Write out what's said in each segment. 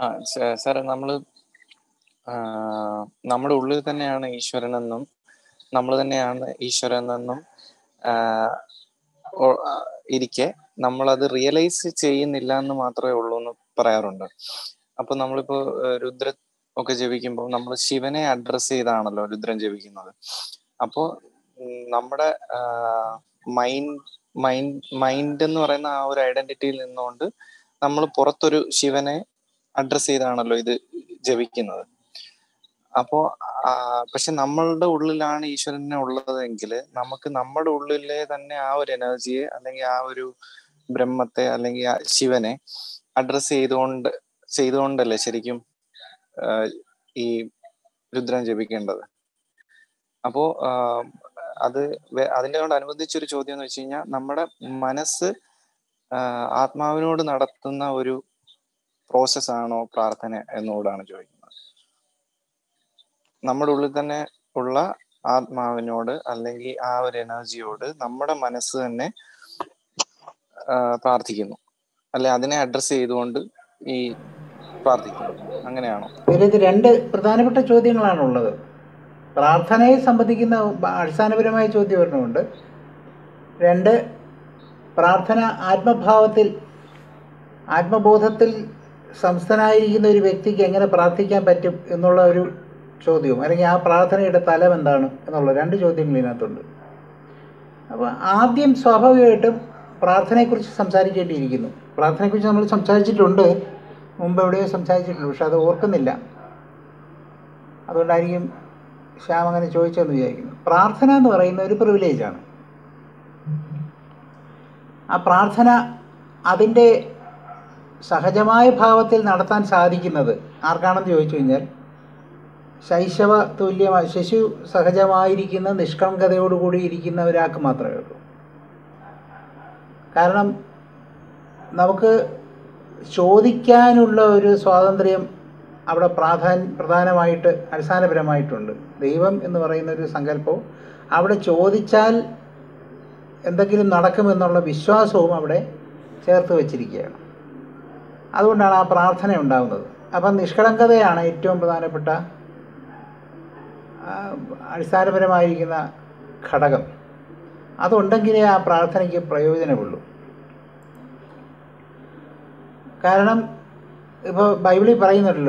ആ സ- സാറേ നമ്മള് ആ, നമ്മുടെ ഉള്ളിൽ തന്നെയാണ് ഈശ്വരനെന്നും നമ്മൾ തന്നെയാണ് ഈശ്വരനെന്നും ആ, ഓ- ആ, ഇരിക്കെ നമ്മളത് റിയലൈസ് ചെയ്യുന്നില്ല എന്ന് മാത്രമേ ഉള്ളൂ എന്ന് പറയാറുണ്ട് അപ്പൊ നമ്മളിപ്പോ ആ, രുദ്ര ഒക്കെ ജപിക്കുമ്പോൾ നമ്മൾ ശിവനെ അഡ്രസ് ചെയ്താണല്ലോ രുദ്രൻ ജപിക്കുന്നത് അപ്പോ ഉം, നമ്മുടെ മൈൻഡ് മൈൻഡ് മൈൻഡ് എന്ന് പറയുന്ന ആ ഒരു ഐഡന്റിറ്റിയിൽ നിന്നുകൊണ്ട് നമ്മൾ പുറത്തൊരു ശിവനെ അഡ്രസ് ചെയ്താണല്ലോ ഇത് ജപിക്കുന്നത് അപ്പോ ആ, പക്ഷെ നമ്മളുടെ ഉള്ളിലാണ് ഈശ്വരനെ ഉള്ളതെങ്കിൽ നമുക്ക് നമ്മുടെ ഉള്ളിലെ തന്നെ ആ ഒരു എനർജിയെ അല്ലെങ്കിൽ ആ ഒരു ബ്രഹ്മത്തെ അല്ലെങ്കിൽ ആ ശിവനെ അഡ്രസ് ചെയ്തുകൊണ്ട് ചെയ്തുകൊണ്ടല്ലേ ശരിക്കും ആ, ഈ രുദ്രൻ ജപിക്കേണ്ടത് അപ്പോ ആ, അത് വേ- അതിനോടനുബന്ധിച്ചൊരു ചോദ്യം എന്ന് വെച്ച് കഴിഞ്ഞാൽ നമ്മുടെ മനസ്സ് ആ, ആത്മാവിനോട് നടത്തുന്ന ഒരു പ്രോസസ് ആണോ പ്രാർത്ഥന എന്നോടാണ് ചോദിക്കുന്നത് നമ്മുടെ ഉള്ളിൽ തന്നെ ഉള്ള ആത്മാവിനോട് അല്ലെങ്കിൽ ആ ഒരു എനർജിയോട് നമ്മുടെ മനസ്സ് തന്നെ ആ, പ്രാർത്ഥിക്കുന്നു അല്ലെ അതിനെ അഡ്രസ് ചെയ്തുകൊണ്ട് ഈ പ്രാർത്ഥിക്കുന്നു അങ്ങനെയാണോ ഇതിലേക്ക് രണ്ട് പ്രധാനപ്പെട്ട ചോദ്യങ്ങളാണുള്ളത് പ്രാർത്ഥനയെ സംബന്ധിക്കുന്ന അടിസ്ഥാനപരമായ ചോദ്യം ഒരെണ്ണമുണ്ട് രണ്ട് പ്രാർത്ഥന ആത്മഭാവത്തിൽ ആത്മബോധത്തിൽ സംസ്ഥനായിരിക്കുന്ന ഒരു വ്യക്തിക്ക് എങ്ങനെ പ്രാർത്ഥിക്കാൻ പറ്റും എന്നുള്ള ഒരു ചോദ്യവും അല്ലെങ്കിൽ ആ പ്രാർത്ഥനയുടെ തലം എന്താണ് എന്നുള്ള രണ്ട് ചോദ്യങ്ങൾ ഇതിനകത്തുണ്ട് അപ്പോൾ ആദ്യം സ്വാഭാവികമായിട്ടും പ്രാർത്ഥനയെക്കുറിച്ച് സംസാരിക്കേണ്ടിയിരിക്കുന്നു പ്രാർത്ഥനയെക്കുറിച്ച് നമ്മൾ സംസാരിച്ചിട്ടുണ്ട് മുമ്പ് എവിടെയോ സംസാരിച്ചിട്ടുണ്ട് പക്ഷെ അത് ഓർക്കുന്നില്ല അതുകൊണ്ടായിരിക്കും ശ്യാം അങ്ങനെ ചോദിച്ചതെന്ന് വിചാരിക്കുന്നു പ്രാർത്ഥന എന്ന് പറയുന്ന ഒരു പ്രിവിലേജാണ് ആ പ്രാർത്ഥന അതിൻ്റെ സഹജമായ ഭാവത്തിൽ നടത്താൻ സാധിക്കുന്നത് ആർക്കാണെന്ന് ചോദിച്ചു കഴിഞ്ഞാൽ ശൈശവ തുല്യമായി ശിശു സഹജമായിരിക്കുന്ന നിഷ്കളങ്കതയോടുകൂടി ഇരിക്കുന്ന ഒരാൾക്ക് മാത്രമേ ഉള്ളൂ കാരണം നമുക്ക് ചോദിക്കാനുള്ള ഒരു സ്വാതന്ത്ര്യം അവിടെ പ്രാധാൻ പ്രധാനമായിട്ട് അടിസ്ഥാനപരമായിട്ടുണ്ട് ദൈവം എന്ന് പറയുന്ന ഒരു സങ്കല്പവും അവിടെ ചോദിച്ചാൽ എന്തെങ്കിലും നടക്കുമെന്നുള്ള വിശ്വാസവും അവിടെ ചേർത്ത് വച്ചിരിക്കുകയാണ് അതുകൊണ്ടാണ് ആ പ്രാർത്ഥന ഉണ്ടാകുന്നത് അപ്പം നിഷ്കളങ്കതയാണ് ഏറ്റവും പ്രധാനപ്പെട്ട ആ, അടിസ്ഥാനപരമായിരിക്കുന്ന ഘടകം അതുണ്ടെങ്കിലേ ആ പ്രാർത്ഥനയ്ക്ക് പ്രയോജനമുള്ളൂ കാരണം ഇപ്പോൾ ബൈബിളിൽ പറയുന്നുണ്ടല്ലോ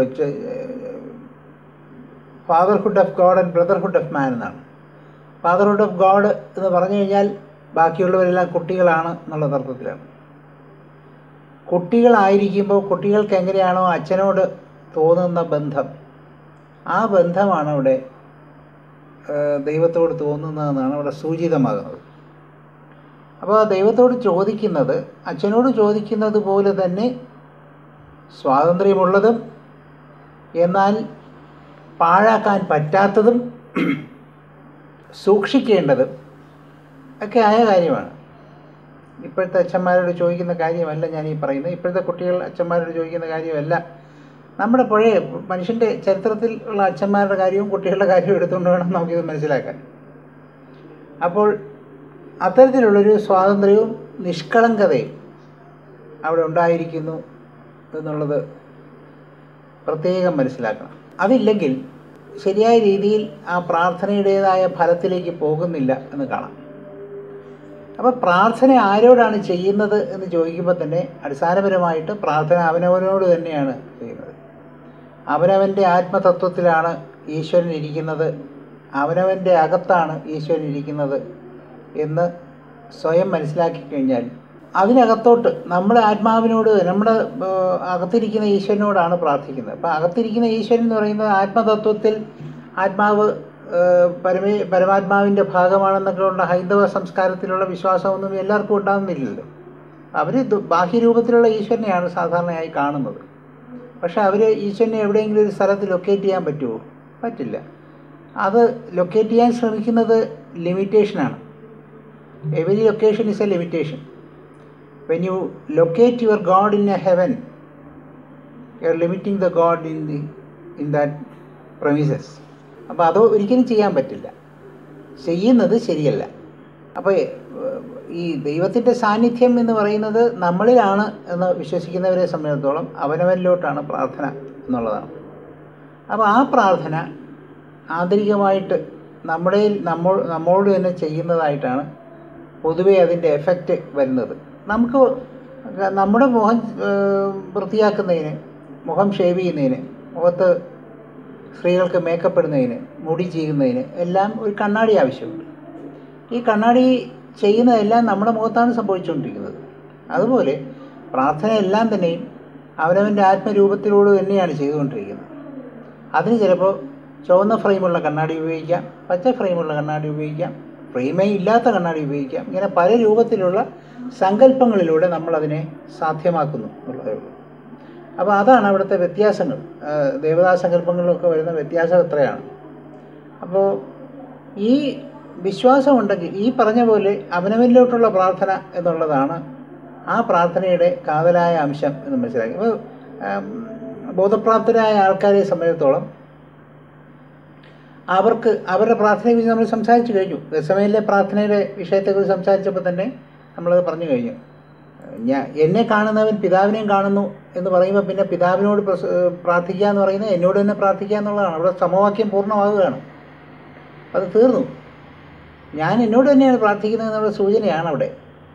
fatherhood of God and brotherhood of man എന്നാണ് ഫാദർഹുഡ് ഓഫ് ഗോഡ് എന്ന് പറഞ്ഞു കഴിഞ്ഞാൽ ബാക്കിയുള്ളവരെല്ലാം കുട്ടികളാണ് എന്നുള്ള അർത്ഥത്തിലാണ് കുട്ടികളായിരിക്കുമ്പോൾ കുട്ടികൾക്ക് എങ്ങനെയാണോ അച്ഛനോട് തോന്നുന്ന ബന്ധം ആ ബന്ധമാണ് അവിടെ ഏഹ്, ദൈവത്തോട് തോന്നുന്നതെന്നാണ് അവിടെ സൂചിതമാകുന്നത് അപ്പോൾ ദൈവത്തോട് ചോദിക്കുന്നത് അച്ഛനോട് ചോദിക്കുന്നത് പോലെ തന്നെ സ്വാതന്ത്ര്യമുള്ളതും എന്നാൽ പാഴാക്കാൻ പറ്റാത്തതും സൂക്ഷിക്കേണ്ടതും ഒക്കെ ആയ കാര്യമാണ് ഇപ്പോഴത്തെ അച്ഛന്മാരോട് ചോദിക്കുന്ന കാര്യമല്ല ഞാൻ ഈ പറയുന്നത് ഇപ്പോഴത്തെ കുട്ടികൾ അച്ഛന്മാരോട് ചോദിക്കുന്ന കാര്യമല്ല നമ്മുടെ പഴയ മനുഷ്യൻ്റെ ചരിത്രത്തിൽ ഉള്ള അച്ഛന്മാരുടെ കാര്യവും കുട്ടികളുടെ കാര്യവും എടുത്തുകൊണ്ട് വേണം നമുക്കിത് മനസ്സിലാക്കാൻ അപ്പോൾ അത്തരത്തിലുള്ളൊരു സ്വാതന്ത്ര്യവും നിഷ്കളങ്കതയും അവിടെ ഉണ്ടായിരിക്കുന്നു എന്നുള്ളത് പ്രത്യേകം മനസ്സിലാക്കണം അതില്ലെങ്കിൽ ശരിയായ രീതിയിൽ ആ പ്രാർത്ഥനയുടേതായ ഫലത്തിലേക്ക് പോകുന്നില്ല എന്ന് കാണാം അപ്പോൾ പ്രാർത്ഥന ആരോടാണ് ചെയ്യുന്നത് എന്ന് ചോദിക്കുമ്പോൾ തന്നെ അടിസ്ഥാനപരമായിട്ട് പ്രാർത്ഥന അവനവനോട് തന്നെയാണ് ചെയ്യുന്നത് അവനവൻ്റെ ആത്മതത്വത്തിലാണ് ഈശ്വരൻ ഇരിക്കുന്നത് അവനവൻ്റെ അകത്താണ് ഈശ്വരൻ ഇരിക്കുന്നത് എന്ന് സ്വയം മനസ്സിലാക്കി കഴിഞ്ഞാൽ അതിനകത്തോട്ട് നമ്മുടെ ആത്മാവിനോട് നമ്മുടെ ഏഹ്, അകത്തിരിക്കുന്ന ഈശ്വരനോടാണ് പ്രാർത്ഥിക്കുന്നത് അപ്പം അകത്തിരിക്കുന്ന ഈശ്വരൻ എന്ന് പറയുന്നത് ആത്മതത്വത്തിൽ ആത്മാവ് ഏഹ്, പരമേ പരമാത്മാവിൻ്റെ ഭാഗമാണെന്നൊക്കെ ഉള്ള ഹൈന്ദവ സംസ്കാരത്തിലുള്ള വിശ്വാസമൊന്നും എല്ലാവർക്കും ഉണ്ടാകുന്നില്ലല്ലോ അവർ ബാഹ്യരൂപത്തിലുള്ള ഈശ്വരനെയാണ് സാധാരണയായി കാണുന്നത് പക്ഷെ അവർ ഈശ്വരനെ എവിടെയെങ്കിലും ഒരു സ്ഥലത്ത് ലൊക്കേറ്റ് ചെയ്യാൻ പറ്റുമോ പറ്റില്ല അത് ലൊക്കേറ്റ് ചെയ്യാൻ ശ്രമിക്കുന്നത് ലിമിറ്റേഷനാണ് every location is a limitation when you locate your God in a heaven you are limiting the God in the in that promises അപ്പോൾ അത് ഒരിക്കലും ചെയ്യാൻ പറ്റില്ല ചെയ്യുന്നത് ശരിയല്ല അപ്പോൾ ഈ ദൈവത്തിൻ്റെ സാന്നിധ്യം എന്ന് പറയുന്നത് നമ്മളിലാണ് എന്ന് വിശ്വസിക്കുന്നവരെ സംബന്ധിച്ചിടത്തോളം അവനവനിലോട്ടാണ് പ്രാർത്ഥന എന്നുള്ളതാണ് അപ്പോൾ ആ പ്രാർത്ഥന ആന്തരികമായിട്ട് നമ്മുടെ നമ്മൾ നമ്മളോട് തന്നെ ചെയ്യുന്നതായിട്ടാണ് പൊതുവെ അതിൻ്റെ എഫക്റ്റ് വരുന്നത് നമുക്ക് നമ്മുടെ മുഖം ഏഹ്, വൃത്തിയാക്കുന്നതിന് മുഖം ഷേവ് ചെയ്യുന്നതിന് മുഖത്ത് സ്ത്രീകൾക്ക് മേക്കപ്പ് ഇടുന്നതിന് മുടി ചെയ്യുന്നതിന് എല്ലാം ഒരു കണ്ണാടി ആവശ്യമുണ്ട് ഈ കണ്ണാടി ചെയ്യുന്നതെല്ലാം നമ്മുടെ മുഖത്താണ് സംഭവിച്ചുകൊണ്ടിരിക്കുന്നത് അതുപോലെ പ്രാർത്ഥന എല്ലാം തന്നെയും അവനവൻ്റെ ആത്മരൂപത്തിലൂടെ തന്നെയാണ് ചെയ്തുകൊണ്ടിരിക്കുന്നത് അതിന് ചിലപ്പോൾ ചുവന്ന ഫ്രെയിമുള്ള കണ്ണാടി ഉപയോഗിക്കാം പച്ച ഫ്രെയിമുള്ള കണ്ണാടി ഉപയോഗിക്കാം ഫ്രെയിമേ ഇല്ലാത്ത കണ്ണാടി ഉപയോഗിക്കാം ഇങ്ങനെ പല രൂപത്തിലുള്ള സങ്കല്പങ്ങളിലൂടെ നമ്മളതിനെ സാധ്യമാക്കുന്നു എന്നുള്ളതേ ഉള്ളൂ അപ്പോൾ അതാണ് അവിടുത്തെ വ്യത്യാസങ്ങൾ ആ, ദേവതാ സങ്കല്പങ്ങളിലൊക്കെ വരുന്ന വ്യത്യാസം എത്രയാണ് അപ്പോൾ ഈ വിശ്വാസമുണ്ടെങ്കിൽ ഈ പറഞ്ഞ പോലെ അവനവനിലോട്ടുള്ള പ്രാർത്ഥന എന്നുള്ളതാണ് ആ പ്രാർത്ഥനയുടെ കാതലായ അംശം എന്ന് മനസ്സിലാക്കി അപ്പോൾ ആം, ബോധപ്രാപ്തരായ ആൾക്കാരെ സംബന്ധിച്ചിടത്തോളം അവർക്ക് അവരുടെ പ്രാർത്ഥനയെക്കുറിച്ച് നമ്മൾ സംസാരിച്ചു കഴിഞ്ഞു ഗസമയിലെ പ്രാർത്ഥനയുടെ വിഷയത്തെക്കുറിച്ച് സംസാരിച്ചപ്പോൾ തന്നെ നമ്മളത് പറഞ്ഞു കഴിഞ്ഞു ഞാൻ എന്നെ കാണുന്നവൻ പിതാവിനെയും കാണുന്നു എന്ന് പറയുമ്പോൾ പിന്നെ പിതാവിനോട് പ്രസ- പ്രാർത്ഥിക്കുക എന്ന് പറയുന്നത് എന്നോട് തന്നെ പ്രാർത്ഥിക്കുക എന്നുള്ളതാണ് അവിടെ സമവാക്യം പൂർണ്ണമാകുകയാണ് അത് തീർന്നു ഞാൻ എന്നോട് തന്നെയാണ് പ്രാർത്ഥിക്കുന്നത് എന്നുള്ള സൂചനയാണ് അവിടെ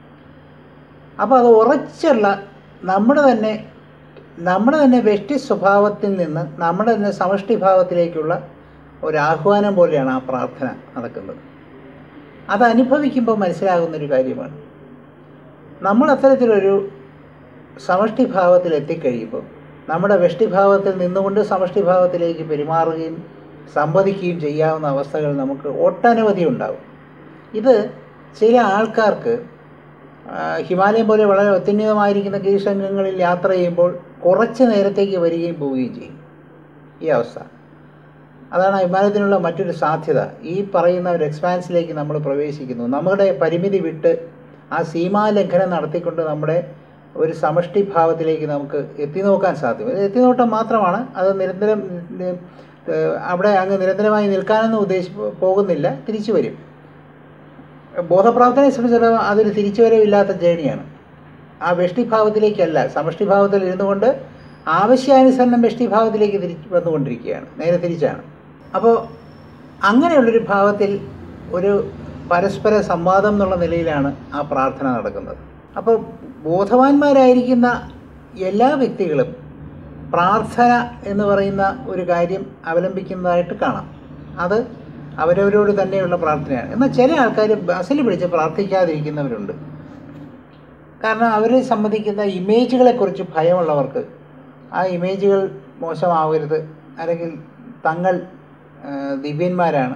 അപ്പോൾ അത് ഉറച്ചുള്ള നമ്മുടെ തന്നെ നമ്മുടെ തന്നെ വ്യക്തി സ്വഭാവത്തിൽ നിന്ന് നമ്മുടെ തന്നെ സമഷ്ടി ഭാവത്തിലേക്കുള്ള ഒരു ആഹ്വാനം പോലെയാണ് ആ പ്രാർത്ഥന നടക്കുന്നത് അത് അനുഭവിക്കുമ്പോൾ മനസ്സിലാകുന്നൊരു കാര്യമാണ് നമ്മൾ അത്തരത്തിലൊരു സമഷ്ടി ഭാവത്തിൽ എത്തിക്കഴിയുമ്പോൾ നമ്മുടെ വ്യഷ്ടിഭാവത്തിൽ നിന്നുകൊണ്ട് സമഷ്ടി ഭാവത്തിലേക്ക് പെരുമാറുകയും സംവദിക്കുകയും ചെയ്യാവുന്ന അവസ്ഥകൾ നമുക്ക് ഒട്ടനവധി ഉണ്ടാകും ഇത് ചില ആൾക്കാർക്ക് ആ, ഹിമാലയം പോലെ വളരെ അത്യുന്നതമായിരിക്കുന്ന ഗിരിശൃംഗങ്ങളിൽ യാത്ര ചെയ്യുമ്പോൾ കുറച്ച് നേരത്തേക്ക് വരികയും പോവുകയും ചെയ്യും ഈ അവസ്ഥ അതാണ് ആ ഹിമാലയത്തിനുള്ള മറ്റൊരു സാധ്യത ഈ പറയുന്ന ഒരു എക്സ്പാൻസിലേക്ക് നമ്മൾ പ്രവേശിക്കുന്നു നമ്മുടെ പരിമിതി വിട്ട് ആ സീമാലംഘനം നടത്തിക്കൊണ്ട് നമ്മുടെ ഒരു സമഷ്ടി ഭാവത്തിലേക്ക് നമുക്ക് എത്തി നോക്കാൻ സാധ്യം ഇത് എത്തിനോട്ടം മാത്രമാണ് അത് നിരന്തരം നി- ഏഹ് അവിടെ അങ്ങ് നിരന്തരമായി നിൽക്കാനൊന്നും ഉദ്ദേശി പോകുന്നില്ല തിരിച്ചു വരും ബോധപ്രാപ്തനെ സംബന്ധിച്ചിടത്തോളം അതൊരു തിരിച്ചുവരവില്ലാത്ത ജേണിയാണ് ആ വെഷ്ടിഭാവത്തിലേക്കല്ല സമഷ്ടിഭാവത്തിൽ ഇരുന്നുകൊണ്ട് ആവശ്യാനുസരണം വെഷ്ടിഭാവത്തിലേക്ക് തിരിച്ച് വന്നുകൊണ്ടിരിക്കുകയാണ് നേരെ തിരിച്ചാണ് അപ്പോൾ അങ്ങനെയുള്ളൊരു ഭാവത്തിൽ ഒരു പരസ്പര സംവാദം എന്നുള്ള നിലയിലാണ് ആ പ്രാർത്ഥന നടക്കുന്നത് അപ്പോൾ ബോധവാന്മാരായിരിക്കുന്ന എല്ലാ വ്യക്തികളും പ്രാർത്ഥന എന്ന് പറയുന്ന ഒരു കാര്യം അവലംബിക്കുന്നതായിട്ട് കാണാം അത് അവരവരോട് തന്നെയുള്ള പ്രാർത്ഥനയാണ് എന്നാൽ ചില ആൾക്കാർ ബസ്സിൽ പിടിച്ച് പ്രാർത്ഥിക്കാതിരിക്കുന്നവരുണ്ട് കാരണം അവരെ സംബന്ധിക്കുന്ന ഇമേജുകളെക്കുറിച്ച് ഭയമുള്ളവർക്ക് ആ ഇമേജുകൾ മോശമാവരുത് അല്ലെങ്കിൽ തങ്ങൾ ആ, ദിവ്യന്മാരാണ്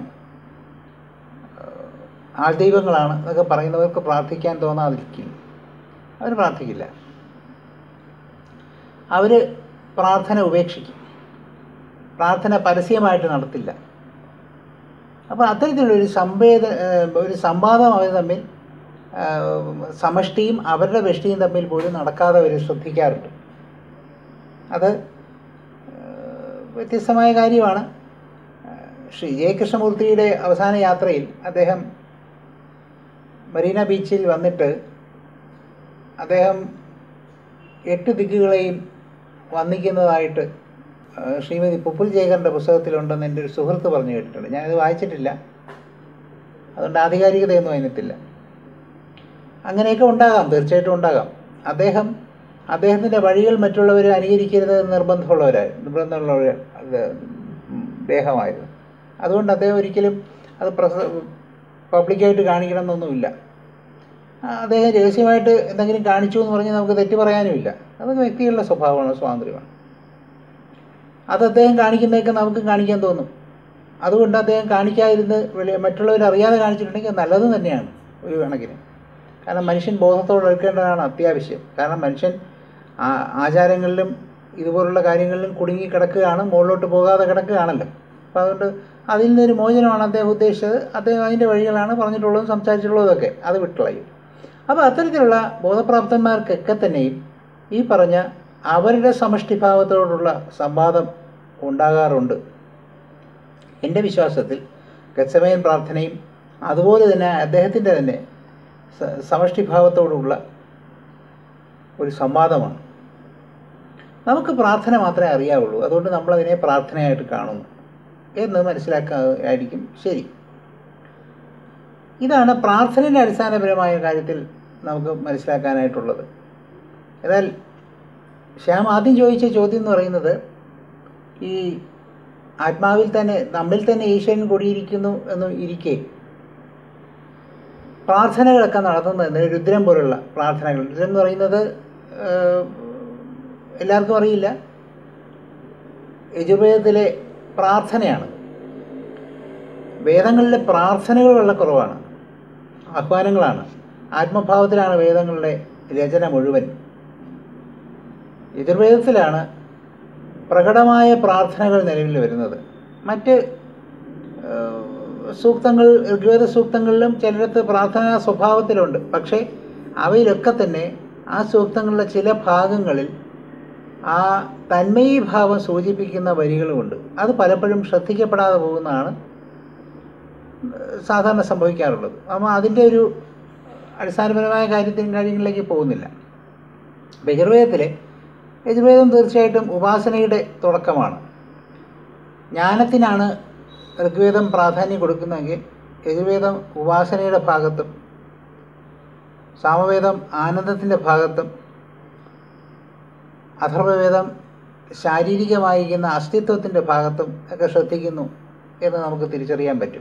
ആൾദൈവങ്ങളാണ് എന്നൊക്കെ പറയുന്നവർക്ക് പ്രാർത്ഥിക്കാൻ തോന്നാതിരിക്കില്ല അവർ പ്രാർത്ഥിക്കില്ല അവർ പ്രാർത്ഥന ഉപേക്ഷിക്കും പ്രാർത്ഥന പരസ്യമായിട്ട് നടത്തില്ല അപ്പോൾ അത്തരത്തിലുള്ളൊരു സംവേദ ഏഹ് ഒരു സംവാദം അവർ തമ്മിൽ ഏഹ് സമഷ്ടിയും അവരുടെ വെഷ്ടിയും തമ്മിൽ പോലും നടക്കാതെ അവർ ശ്രദ്ധിക്കാറുണ്ട് അത് ഏഹ് വ്യത്യസ്തമായ കാര്യമാണ് ഏഹ് ശ്രീ ജയകൃഷ്ണമൂർത്തിയുടെ അവസാന യാത്രയിൽ അദ്ദേഹം മറീന ബീച്ചിൽ വന്നിട്ട് അദ്ദേഹം എട്ട് ദിക്കുകളെയും വന്ദിക്കുന്നതായിട്ട് ആ, ശ്രീമതി പുപ്പുൽ ജയകറിൻ്റെ പുസ്തകത്തിലുണ്ടെന്ന് എൻ്റെ ഒരു സുഹൃത്ത് പറഞ്ഞു കേട്ടിട്ടുണ്ട് ഞാനത് വായിച്ചിട്ടില്ല അതുകൊണ്ട് ആധികാരികതയൊന്നും അതിനകത്തില്ല അങ്ങനെയൊക്കെ ഉണ്ടാകാം തീർച്ചയായിട്ടും ഉണ്ടാകാം അദ്ദേഹം അദ്ദേഹത്തിൻ്റെ വഴികൾ മറ്റുള്ളവർ അനുകരിക്കരുത് എന്ന് നിർബന്ധമുള്ളവരായി നിർബന്ധമുള്ളവർ അത് ദേഹമായിരുന്നു അതുകൊണ്ട് അദ്ദേഹം ഒരിക്കലും അത് പ്രസ പബ്ലിക്കായിട്ട് കാണിക്കണം എന്നൊന്നുമില്ല ആ, അദ്ദേഹം രഹസ്യമായിട്ട് എന്തെങ്കിലും കാണിച്ചു എന്ന് പറഞ്ഞ് നമുക്ക് തെറ്റ് പറയാനുമില്ല അതൊക്കെ വ്യക്തികളുടെ സ്വഭാവമാണ് സ്വാതന്ത്ര്യമാണ് അത് അദ്ദേഹം കാണിക്കുന്നതൊക്കെ നമുക്ക് കാണിക്കാൻ തോന്നും അതുകൊണ്ട് അദ്ദേഹം കാണിക്കാതിരുന്ന് വെളി- മറ്റുള്ളവർ അറിയാതെ കാണിച്ചിട്ടുണ്ടെങ്കിൽ അത് നല്ലതും തന്നെയാണ് ഒരു കണക്കിന് കാരണം മനുഷ്യൻ ബോധത്തോടെ എടുക്കേണ്ടതാണ് അത്യാവശ്യം കാരണം മനുഷ്യൻ ആ ആചാരങ്ങളിലും ഇതുപോലുള്ള കാര്യങ്ങളിലും കുടുങ്ങി കിടക്കുകയാണ് മുകളിലോട്ട് പോകാതെ കിടക്കുകയാണല്ലോ അപ്പോൾ അതുകൊണ്ട് അതിൽ നിന്നൊരു മോചനമാണ് അദ്ദേഹം ഉദ്ദേശിച്ചത് അദ്ദേഹം അതിൻ്റെ വഴികളാണ് പറഞ്ഞിട്ടുള്ളതും സംസാരിച്ചിട്ടുള്ളതൊക്കെ അത് വിട്ടുകളയും അപ്പോൾ അത്തരത്തിലുള്ള ബോധപ്രാപ്തന്മാർക്കൊക്കെ തന്നെയും ഈ പറഞ്ഞ അവരുടെ സമഷ്ടിഭാവത്തോടുള്ള സംവാദം ഉണ്ടാകാറുണ്ട് എൻ്റെ വിശ്വാസത്തിൽ ഗച്ചമയൻ പ്രാർത്ഥനയും അതുപോലെ തന്നെ അദ്ദേഹത്തിൻ്റെ തന്നെ സ- സമഷ്ടിഭാവത്തോടുള്ള ഒരു സംവാദമാണ് നമുക്ക് പ്രാർത്ഥന മാത്രമേ അറിയാവുള്ളൂ അതുകൊണ്ട് നമ്മളതിനെ പ്രാർത്ഥനയായിട്ട് കാണുന്നു എന്ന് മനസ്സിലാക്കായിരിക്കും ശരി ഇതാണ് പ്രാർത്ഥനയുടെ അടിസ്ഥാനപരമായ കാര്യത്തിൽ നമുക്ക് മനസ്സിലാക്കാനായിട്ടുള്ളത് എന്നാൽ ശ്യാം ആദ്യം ചോദിച്ച ചോദ്യം എന്ന് പറയുന്നത് ഈ ആത്മാവിൽ തന്നെ നമ്മിൽ തന്നെ ഈശ്വരൻ കൂടിയിരിക്കുന്നു എന്ന് ഇരിക്കെ പ്രാർത്ഥനകളൊക്കെ നടത്തുന്നത് രുദ്രം പോലുള്ള പ്രാർത്ഥനകൾ രുദ്രം എന്ന് പറയുന്നത് ഏഹ്, എല്ലാവർക്കും അറിയില്ല യജുർവേദത്തിലെ പ്രാർത്ഥനയാണ് വേദങ്ങളിലെ പ്രാർത്ഥനകൾ വളരെ കുറവാണ് ആഹ്വാനങ്ങളാണ് ആത്മഭാവത്തിലാണ് വേദങ്ങളുടെ രചന മുഴുവൻ യജുർവേദത്തിലാണ് പ്രകടമായ പ്രാർത്ഥനകൾ നിലവിൽ വരുന്നത് മറ്റ് ഏഹ്, സൂക്തങ്ങൾ ഋഗ്വേദ സൂക്തങ്ങളിലും ചിലയിടത്ത് പ്രാർത്ഥനാ സ്വഭാവത്തിലുണ്ട് പക്ഷേ അവയിലൊക്കെ തന്നെ ആ സൂക്തങ്ങളിലെ ചില ഭാഗങ്ങളിൽ ആ തന്മയീഭാവം സൂചിപ്പിക്കുന്ന വരികളുമുണ്ട് അത് പലപ്പോഴും ശ്രദ്ധിക്കപ്പെടാതെ പോകുന്നതാണ് സാധാരണ സംഭവിക്കാറുള്ളത് അപ്പോൾ അതിൻ്റെ ഒരു അടിസ്ഥാനപരമായ കാര്യത്തിന് കാര്യങ്ങളിലേക്ക് പോകുന്നില്ല അപ്പോൾ യജുർവേദത്തിലെ യജുർവേദം തീർച്ചയായിട്ടും ഉപാസനയുടെ തുടക്കമാണ് ജ്ഞാനത്തിനാണ് ഋഗ്വേദം പ്രാധാന്യം കൊടുക്കുന്നതെങ്കിൽ യജുർവേദം ഉപാസനയുടെ ഭാഗത്തും സാമവേദം ആനന്ദത്തിൻ്റെ ഭാഗത്തും അഥർവവേദം ശാരീരികമായിരിക്കുന്ന അസ്തിത്വത്തിൻ്റെ ഭാഗത്തും ഒക്കെ ശ്രദ്ധിക്കുന്നു എന്ന് നമുക്ക് തിരിച്ചറിയാൻ പറ്റും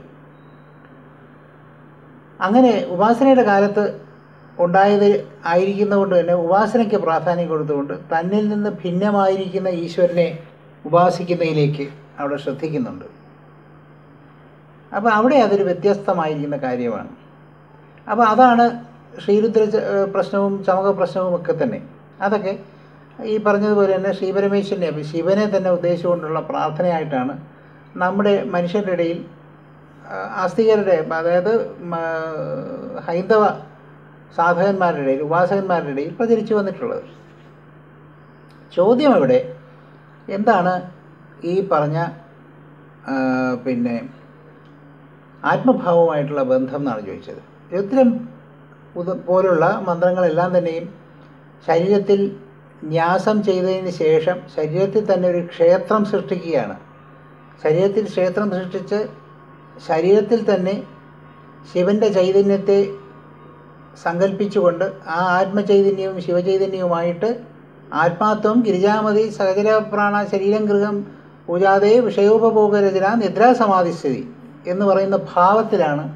അങ്ങനെ ഉപാസനയുടെ കാലത്ത് ഉണ്ടായത് ആയിരിക്കുന്നതുകൊണ്ട് തന്നെ ഉപാസനയ്ക്ക് പ്രാധാന്യം കൊടുത്തുകൊണ്ട് തന്നിൽ നിന്ന് ഭിന്നമായിരിക്കുന്ന ഈശ്വരനെ ഉപാസിക്കുന്നതിലേക്ക് അവിടെ ശ്രദ്ധിക്കുന്നുണ്ട് അപ്പോൾ അവിടെ അതൊരു വ്യത്യസ്തമായിരിക്കുന്ന കാര്യമാണ് അപ്പോൾ അതാണ് ശ്രീരുദ്ര ച- ഏഹ് പ്രശ്നവും ചമക പ്രശ്നവും ഒക്കെ തന്നെ അതൊക്കെ ഈ പറഞ്ഞതുപോലെ തന്നെ ശ്രീപരമേശ്വരനെ അപ്പോൾ ശിവനെ തന്നെ ഉദ്ദേശിച്ചുകൊണ്ടുള്ള പ്രാർത്ഥനയായിട്ടാണ് നമ്മുടെ മനുഷ്യരുടെ ഇടയിൽ ആ, ആസ്തികരുടെ അതായത് മ, ഹൈന്ദവ സാധകന്മാരുടെ ഇടയിൽ ഉപാസകന്മാരുടെ ഇടയിൽ പ്രചരിച്ചു വന്നിട്ടുള്ളത് ചോദ്യം ഇവിടെ എന്താണ് ഈ പറഞ്ഞ ആ, പിന്നെ ആത്മഭാവമായിട്ടുള്ള ബന്ധം എന്നാണ് ചോദിച്ചത് രുദ്രം ഉദ- പോലുള്ള മന്ത്രങ്ങളെല്ലാം തന്നെയും ശരീരത്തിൽ ന്യാസം ചെയ്തതിന് ശേഷം ശരീരത്തിൽ തന്നെ ഒരു ക്ഷേത്രം സൃഷ്ടിക്കുകയാണ് ശരീരത്തിൽ ക്ഷേത്രം സൃഷ്ടിച്ച് ശരീരത്തിൽ തന്നെ ശിവൻ്റെ ചൈതന്യത്തെ സങ്കല്പിച്ചുകൊണ്ട് ആ ആത്മചൈതന്യവും ശിവചൈതന്യവുമായിട്ട് ആത്മാത്വം ഗിരിജാമതി സഹചരപ്രാണ ശരീരം ഗൃഹം പൂജാതേ വിഷയോപഭോഗരചന നിദ്രാസമാധിസ്ഥിതി എന്ന് പറയുന്ന ഭാവത്തിലാണ്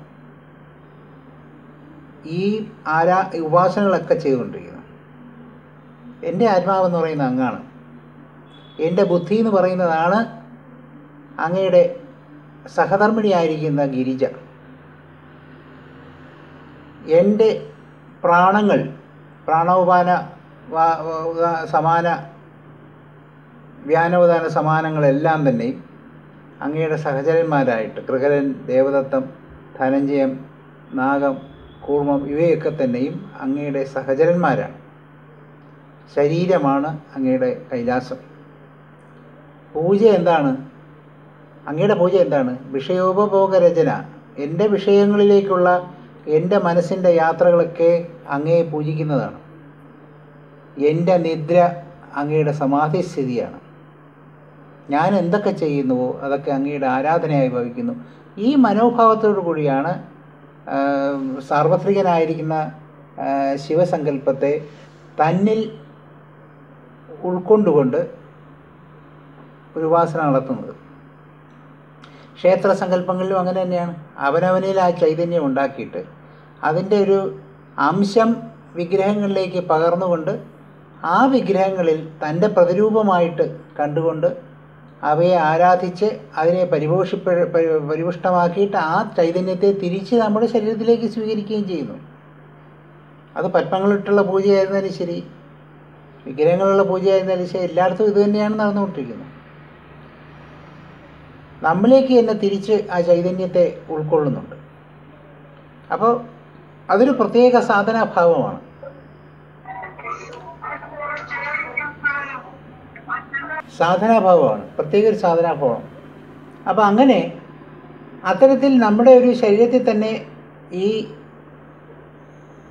ഈ ആരാ ഈ ഉപാസനകളൊക്കെ ചെയ്തുകൊണ്ടിരിക്കുന്നത് എൻ്റെ ആത്മാവെന്ന് പറയുന്ന അങ്ങാണ് എൻ്റെ ബുദ്ധി എന്ന് പറയുന്നതാണ് അങ്ങയുടെ സഹധർമ്മിണിയായിരിക്കുന്ന ഗിരിജ എൻ്റെ പ്രാണങ്ങൾ പ്രാണോപാന വാ- വാ- സമാന വ്യാനോദാന സമാനങ്ങളെല്ലാം തന്നെയും അങ്ങയുടെ സഹചരന്മാരായിട്ട് കൃകരൻ ദേവദത്തം ധനഞ്ജയം നാഗം കൂർമ്മം ഇവയൊക്കെ തന്നെയും അങ്ങയുടെ സഹചരന്മാരാണ് ശരീരമാണ് അങ്ങയുടെ കൈലാസം പൂജ എന്താണ് അങ്ങയുടെ പൂജ എന്താണ് വിഷയോപഭോഗ രചന എൻ്റെ വിഷയങ്ങളിലേക്കുള്ള എൻ്റെ മനസ്സിൻ്റെ യാത്രകളൊക്കെ അങ്ങയെ പൂജിക്കുന്നതാണ് എൻ്റെ നിദ്ര അങ്ങയുടെ സമാധിസ്ഥിതിയാണ് ഞാൻ എന്തൊക്കെ ചെയ്യുന്നുവോ അതൊക്കെ അങ്ങയുടെ ആരാധനയായി ഭവിക്കുന്നു ഈ മനോഭാവത്തോടു കൂടിയാണ് ആ, സാർവത്രികനായിരിക്കുന്ന ആ, ശിവസങ്കല്പത്തെ തന്നിൽ ഉൾക്കൊണ്ടുകൊണ്ട് ഒരു ഉപാസന നടത്തുന്നത് ക്ഷേത്ര സങ്കല്പങ്ങളിലും അങ്ങനെ തന്നെയാണ് അവനവനിൽ ആ ചൈതന്യം ഉണ്ടാക്കിയിട്ട് അതിൻ്റെ ഒരു അംശം വിഗ്രഹങ്ങളിലേക്ക് പകർന്നുകൊണ്ട് ആ വിഗ്രഹങ്ങളിൽ തൻ്റെ പ്രതിരൂപമായിട്ട് കണ്ടുകൊണ്ട് അവയെ ആരാധിച്ച് അതിനെ പരിപോഷിപ്പ പരി- പരിപുഷ്ടമാക്കിയിട്ട് ആ ചൈതന്യത്തെ തിരിച്ച് നമ്മുടെ ശരീരത്തിലേക്ക് സ്വീകരിക്കുകയും ചെയ്യുന്നു അത് പത്മങ്ങളിട്ടുള്ള പൂജയായിരുന്നാലും ശരി വിഗ്രഹങ്ങളുള്ള പൂജയായിരുന്നാലും ശരി എല്ലായിടത്തും ഇത് തന്നെയാണ് നടന്നുകൊണ്ടിരിക്കുന്നത് നമ്മിലേക്ക് തന്നെ തിരിച്ച് ആ ചൈതന്യത്തെ ഉൾക്കൊള്ളുന്നുണ്ട് അപ്പോൾ അതൊരു പ്രത്യേക സാധനാഭാവമാണ് സാധനാഭാവമാണ് പ്രത്യേക ഒരു സാധനാഭാവം അപ്പോൾ അങ്ങനെ അത്തരത്തിൽ നമ്മുടെ ഒരു ശരീരത്തിൽ തന്നെ ഈ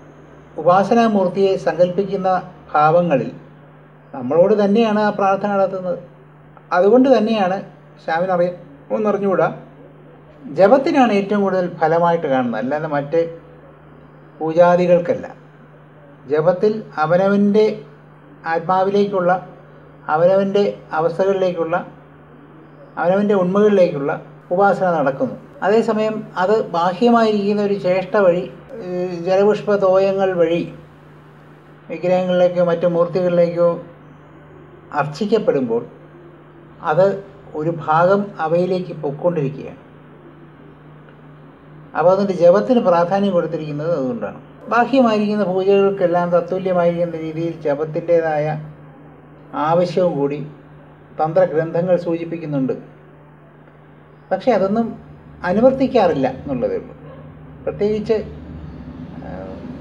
ഉപാസനാമൂർത്തിയെ സങ്കല്പിക്കുന്ന ഭാവങ്ങളിൽ നമ്മളോട് തന്നെയാണ് ആ പ്രാർത്ഥന നടത്തുന്നത് അതുകൊണ്ട് തന്നെയാണ് ശ്യാമിനറിയ ഒന്നറിഞ്ഞുകൂടാ ജപത്തിനാണ് ഏറ്റവും കൂടുതൽ ഫലമായിട്ട് കാണുന്നത് അല്ലാതെ മറ്റ് പൂജാദികൾക്കല്ല ജപത്തിൽ അവനവൻ്റെ ആത്മാവിലേക്കുള്ള അവനവൻ്റെ അവസ്ഥകളിലേക്കുള്ള അവനവൻ്റെ ഉണ്മകളിലേക്കുള്ള ഉപാസന നടക്കുന്നു അതേസമയം അത് ബാഹ്യമായിരിക്കുന്ന ഒരു ചേഷ്ട വഴി ഏഹ് ജലപുഷ്പ തോയങ്ങൾ വഴി വിഗ്രഹങ്ങളിലേക്കോ മറ്റു മൂർത്തികളിലേക്കോ അർച്ചിക്കപ്പെടുമ്പോൾ അത് ഒരു ഭാഗം അവയിലേക്ക് പൊയ്ക്കൊണ്ടിരിക്കുകയാണ് അപ്പോൾ അതിൻ്റെ ജപത്തിന് പ്രാധാന്യം കൊടുത്തിരിക്കുന്നത് അതുകൊണ്ടാണ് ബാഹ്യമായിരിക്കുന്ന പൂജകൾക്കെല്ലാം തത്തുല്യമായിരിക്കുന്ന രീതിയിൽ ജപത്തിൻ്റെതായ ആവശ്യവും കൂടി തന്ത്രഗ്രന്ഥങ്ങൾ സൂചിപ്പിക്കുന്നുണ്ട് പക്ഷേ അതൊന്നും അനുവർത്തിക്കാറില്ല എന്നുള്ളതേ ഉള്ളൂ പ്രത്യേകിച്ച് ആ,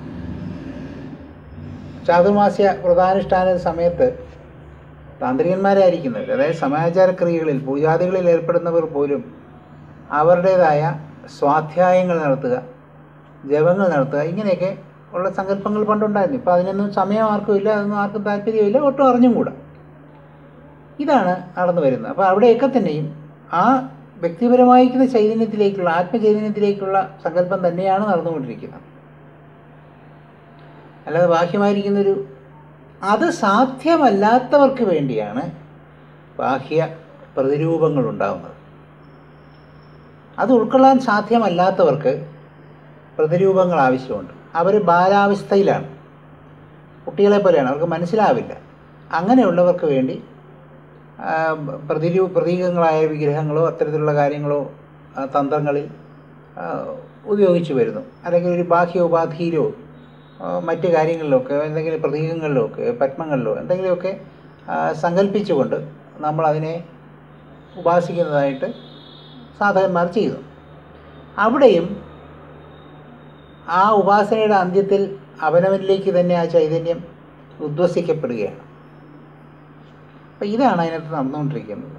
ചാതുർമാസ്യ വ്രതാനുഷ്ഠാന സമയത്ത് താന്ത്രികന്മാരായിരിക്കുന്നവർ അതായത് സമാചാര ക്രിയകളിൽ പൂജാദികളിൽ ഏർപ്പെടുന്നവർ പോലും അവരുടേതായ സ്വാധ്യായങ്ങൾ നടത്തുക ജപങ്ങൾ നടത്തുക ഇങ്ങനെയൊക്കെ ഉള്ള സങ്കല്പങ്ങൾ പണ്ടുണ്ടായിരുന്നു ഇപ്പോൾ അതിനൊന്നും സമയം ആർക്കും ഇല്ല അതൊന്നും ആർക്കും താല്പര്യമില്ല ഒട്ടും അറിഞ്ഞും കൂടാ ഇതാണ് നടന്നു വരുന്നത് അപ്പോൾ അവിടെയൊക്കെ തന്നെയും ആ വ്യക്തിപരമായിരിക്കുന്ന ചൈതന്യത്തിലേക്കുള്ള ആത്മചൈതന്യത്തിലേക്കുള്ള സങ്കല്പം തന്നെയാണ് നടന്നുകൊണ്ടിരിക്കുന്നത് അല്ലാതെ ബാഹ്യമായിരിക്കുന്നൊരു അത് സാധ്യമല്ലാത്തവർക്ക് വേണ്ടിയാണ് ബാഹ്യ പ്രതിരൂപങ്ങൾ ഉണ്ടാകുന്നത് അത് ഉൾക്കൊള്ളാൻ സാധ്യമല്ലാത്തവർക്ക് പ്രതിരൂപങ്ങൾ ആവശ്യമുണ്ട് അവർ ബാലാവസ്ഥയിലാണ് കുട്ടികളെ പോലെയാണ് അവർക്ക് മനസ്സിലാവില്ല അങ്ങനെയുള്ളവർക്ക് വേണ്ടി ആ, പ്രതിരൂ പ്രതീകങ്ങളായ വിഗ്രഹങ്ങളോ അത്തരത്തിലുള്ള കാര്യങ്ങളോ ആ, തന്ത്രങ്ങളിൽ ആ, ഉപയോഗിച്ചു വരുന്നു അല്ലെങ്കിൽ ഒരു ബാഹ്യ ഉപാധിയിലോ ആ, മറ്റ് കാര്യങ്ങളിലൊക്കെ എന്തെങ്കിലും പ്രതീകങ്ങളിലോ ഒക്കെ പത്മങ്ങളിലോ എന്തെങ്കിലുമൊക്കെ ആ, സങ്കല്പിച്ചുകൊണ്ട് നമ്മൾ അതിനെ ഉപാസിക്കുന്നതായിട്ട് സാധകന്മാർ ചെയ്തു അവിടെയും ആ ഉപാസനയുടെ അന്ത്യത്തിൽ അവനവനിലേക്ക് തന്നെ ആ ചൈതന്യം ഉദ്വസിക്കപ്പെടുകയാണ് അപ്പം ഇതാണ് അതിനകത്ത് നടന്നുകൊണ്ടിരിക്കുന്നത്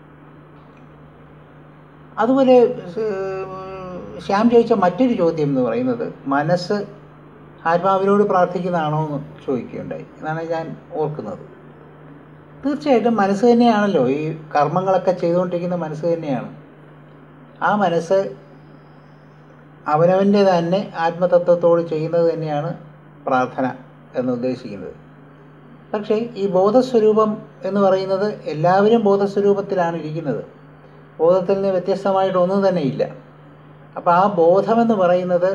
അതുപോലെ ഏഹ്, ശ്യാം ചോദിച്ച മറ്റൊരു ചോദ്യം എന്ന് പറയുന്നത് മനസ്സ് ആത്മാവിനോട് പ്രാർത്ഥിക്കുന്നതാണോ എന്ന് ചോദിക്കുകയുണ്ടായി എന്നാണ് ഞാൻ ഓർക്കുന്നത് തീർച്ചയായിട്ടും മനസ്സ് തന്നെയാണല്ലോ ഈ കർമ്മങ്ങളൊക്കെ ചെയ്തുകൊണ്ടിരിക്കുന്ന മനസ്സ് തന്നെയാണ് ആ മനസ്സ് അവനവൻ്റെ തന്നെ ആത്മതത്വത്തോട് ചെയ്യുന്നത് തന്നെയാണ് പ്രാർത്ഥന എന്ന് ഉദ്ദേശിക്കുന്നത് പക്ഷേ ഈ ബോധസ്വരൂപം എന്ന് പറയുന്നത് എല്ലാവരും ബോധസ്വരൂപത്തിലാണ് ഇരിക്കുന്നത് ബോധത്തിൽ നിന്ന് വ്യത്യസ്തമായിട്ട് ഒന്നും തന്നെ ഇല്ല അപ്പോൾ ആ ബോധമെന്ന് പറയുന്നത്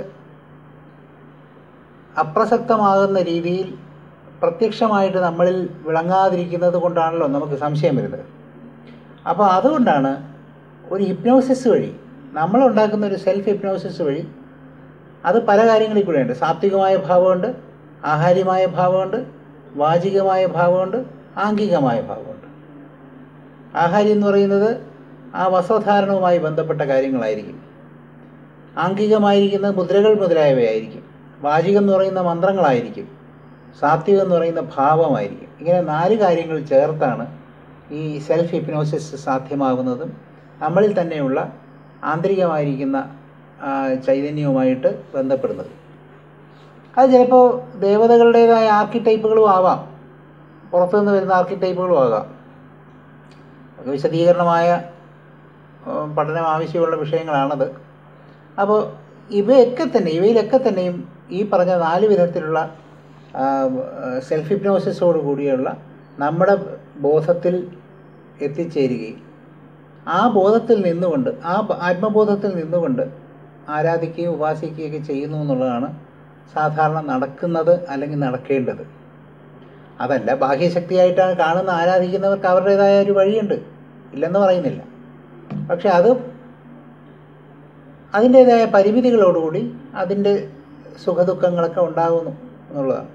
അപ്രസക്തമാകുന്ന രീതിയിൽ പ്രത്യക്ഷമായിട്ട് നമ്മളിൽ വിളങ്ങാതിരിക്കുന്നത് കൊണ്ടാണല്ലോ നമുക്ക് സംശയം വരുന്നത് അപ്പോൾ അതുകൊണ്ടാണ് ഒരു ഹിപ്നോസിസ് വഴി നമ്മളുണ്ടാക്കുന്ന ഒരു സെൽഫ് ഹിപ്നോസിസ് വഴി അത് പല കാര്യങ്ങളിൽ കൂടെയുണ്ട് സാത്വികമായ ഭാവമുണ്ട് ആഹാര്യമായ ഭാവമുണ്ട് വാചികമായ ഭാവമുണ്ട് ആംഗികമായ ഭാവമുണ്ട് ആഹാര്യം എന്ന് പറയുന്നത് ആ വസ്ത്രധാരണവുമായി ബന്ധപ്പെട്ട കാര്യങ്ങളായിരിക്കും ആംഗികമായിരിക്കുന്നത് മുദ്രകൾ മുതലായവയായിരിക്കും വാചികം എന്ന് പറയുന്ന മന്ത്രങ്ങളായിരിക്കും സാത്വികം എന്ന് പറയുന്ന ഭാവമായിരിക്കും ഇങ്ങനെ നാല് കാര്യങ്ങൾ ചേർത്താണ് ഈ സെൽഫ് ഹിപ്നോസിസ് സാധ്യമാകുന്നതും നമ്മളിൽ തന്നെയുള്ള ആന്തരികമായിരിക്കുന്ന ആ, ചൈതന്യവുമായിട്ട് ബന്ധപ്പെടുന്നത് അത് ചിലപ്പോൾ ദേവതകളുടേതായ ആർക്കിടൈപ്പുകളും ആവാം പുറത്തുനിന്ന് വരുന്ന ആർക്കിടൈപ്പുകളും ആകാം അത് വിശദീകരണമായ ഉം, പഠനം ആവശ്യമുള്ള വിഷയങ്ങളാണത് അപ്പോൾ ഇവയൊക്കെ തന്നെ ഇവയിലൊക്കെ തന്നെയും ഈ പറഞ്ഞ നാല് വിധത്തിലുള്ള സെൽഫ് ഹിപ്നോസിസോട് കൂടിയുള്ള നമ്മുടെ ബോധത്തിൽ എത്തിച്ചേരുകയും ആ ബോധത്തിൽ നിന്നുകൊണ്ട് ആ ബ- ആത്മബോധത്തിൽ നിന്നുകൊണ്ട് ആരാധിക്കുകയും ഉപാസിക്കുകയൊക്കെ ചെയ്യുന്നു എന്നുള്ളതാണ് സാധാരണ നടക്കുന്നത് അല്ലെങ്കിൽ നടക്കേണ്ടത് അതല്ല ബാഹ്യശക്തിയായിട്ടാണ് കാണുന്ന ആരാധിക്കുന്നവർക്ക് അവരുടേതായ ഒരു വഴിയുണ്ട് ഇല്ലെന്ന് പറയുന്നില്ല പക്ഷെ അത് അതിൻ്റേതായ പരിമിതികളോടുകൂടി അതിൻ്റെ സുഖദുഃഖങ്ങളൊക്കെ ഉണ്ടാകുന്നു എന്നുള്ളതാണ്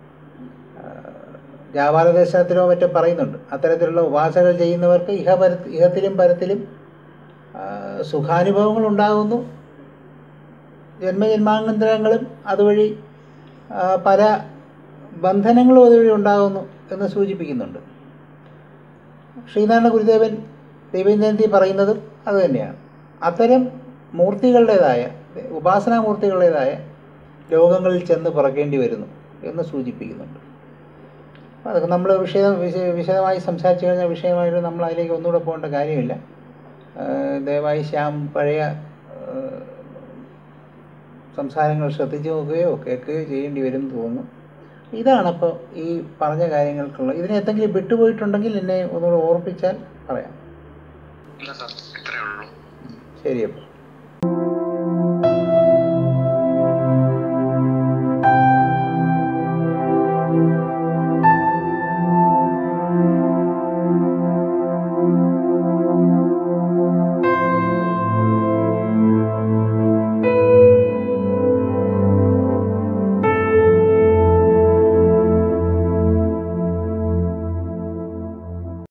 ജാവാല ദർശനത്തിലോ മറ്റോ പറയുന്നുണ്ട് അത്തരത്തിലുള്ള ഉപാസകൾ ചെയ്യുന്നവർക്ക് ഇഹപര ഇഹത്തിലും പരത്തിലും ആ, സുഖാനുഭവങ്ങൾ ഉണ്ടാകുന്നു ജന്മജന്മാന്തരങ്ങളും അതുവഴി ആ, പല ബന്ധനങ്ങളും അതുവഴി ഉണ്ടാകുന്നു എന്ന് സൂചിപ്പിക്കുന്നുണ്ട് ശ്രീനാരായണ ഗുരുദേവൻ ദൈവജയന്തി പറയുന്നതും അതുതന്നെയാണ് അത്തരം മൂർത്തികളുടേതായ ഉപാസനാമൂർത്തികളുടേതായ ലോകങ്ങളിൽ ചെന്ന് പിറക്കേണ്ടി വരുന്നു എന്ന് സൂചിപ്പിക്കുന്നുണ്ട് അപ്പോൾ അതൊക്കെ നമ്മൾ വിഷയം വിശ- വിശദമായി സംസാരിച്ചു കഴിഞ്ഞ വിഷയമായിട്ട് നമ്മൾ അതിലേക്ക് ഒന്നുകൂടെ പോകേണ്ട കാര്യമില്ല ആ, ദയവായി ശ്യാം പഴയ ആ, സംസാരങ്ങൾ ശ്രദ്ധിച്ചു നോക്കുകയോ കേൾക്കുകയോ ചെയ്യേണ്ടി വരും എന്ന് തോന്നുന്നു ഇതാണ് അപ്പോൾ ഈ പറഞ്ഞ കാര്യങ്ങൾക്കുള്ള ഇതിനെ എന്തെങ്കിലും വിട്ടുപോയിട്ടുണ്ടെങ്കിൽ എന്നെ ഒന്നുകൂടെ ഓർപ്പിച്ചാൽ പറയാം ഇല്ല സാർ ഇത്രയേ ഉള്ളൂ ശരി അപ്പോൾ